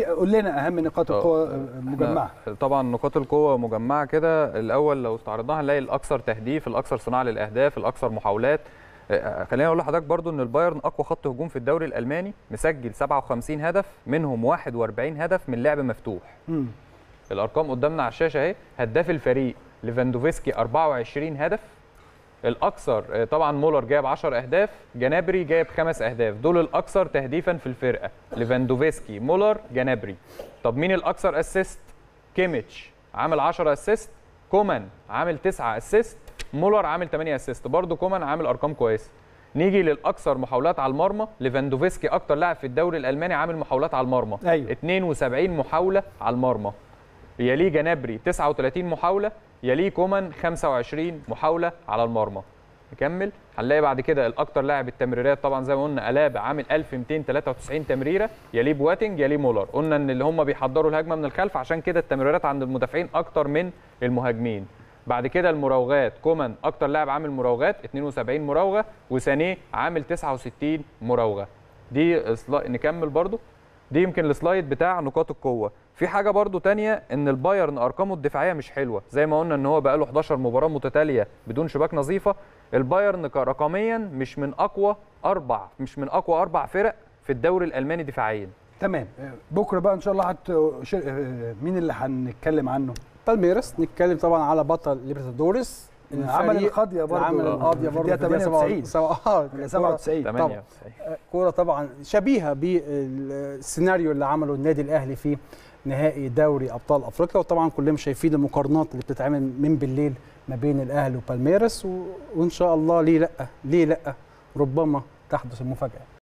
ايه قول لنا اهم نقاط آه. القوه المجمعه إحنا طبعا نقاط القوه مجمعه كده الاول لو استعرضناها هنلاقي الاكثر تهديف الاكثر صناعه للاهداف الاكثر محاولات آه، خليني اقول لحضرتك برضو ان البايرن اقوى خط هجوم في الدوري الالماني مسجل 57 هدف منهم 41 هدف من لعب مفتوح مم. الارقام قدامنا على الشاشه اهي هداف الفريق ليفاندوفسكي 24 هدف الاكثر آه، طبعا مولر جايب 10 اهداف جنابري جايب خمس اهداف دول الاكثر تهديفا في الفرقه ليفاندوفسكي مولر جنابري طب مين الاكثر اسيست كيميتش عامل 10 اسيست كومان عامل 9 اسيست مولر عامل 8 اسيست برضه كومان عامل ارقام كويسه نيجي للاكثر محاولات على المرمى ليفاندوفسكي اكتر لاعب في الدوري الالماني عامل محاولات على المرمى أيوة. 72 محاوله على المرمى يليه جنابري 39 محاوله يليه كومان 25 محاوله على المرمى نكمل هنلاقي بعد كده الاكتر لاعب التمريرات طبعا زي ما قلنا الابا عامل 1293 تمريره يليه بواتنج يليه مولر قلنا ان اللي هم بيحضروا الهجمه من الخلف عشان كده التمريرات عند المدافعين اكتر من المهاجمين بعد كده المراوغات كومان اكتر لاعب عامل مراوغات 72 مراوغه وسانيه عامل 69 مراوغه دي سلا... نكمل برضو دي يمكن السلايد بتاع نقاط القوه في حاجه برضو تانية ان البايرن ارقامه الدفاعيه مش حلوه زي ما قلنا ان هو بقاله 11 مباراه متتاليه بدون شباك نظيفه البايرن ك- رقميا مش من اقوى اربع مش من اقوى اربع فرق في الدوري الالماني دفاعيا تمام بكره بقى ان شاء الله هت شر- آه، مين اللي هنتكلم عنه بالميرس نتكلم طبعا على بطل ليبرتادوريس عمل الفريق القاضيه برضه عمل القاضيه برضه في الدقيقه 98 اه ولا 97 طبعاً. 98 كوره طبعا شبيهه بالسيناريو اللي عمله النادي الاهلي في نهائي دوري ابطال افريقيا وطبعا كلنا شايفين المقارنات اللي بتتعمل من بالليل ما بين الاهلي وبالميرس و... وان شاء الله ليه لا ليه لا ربما تحدث المفاجاه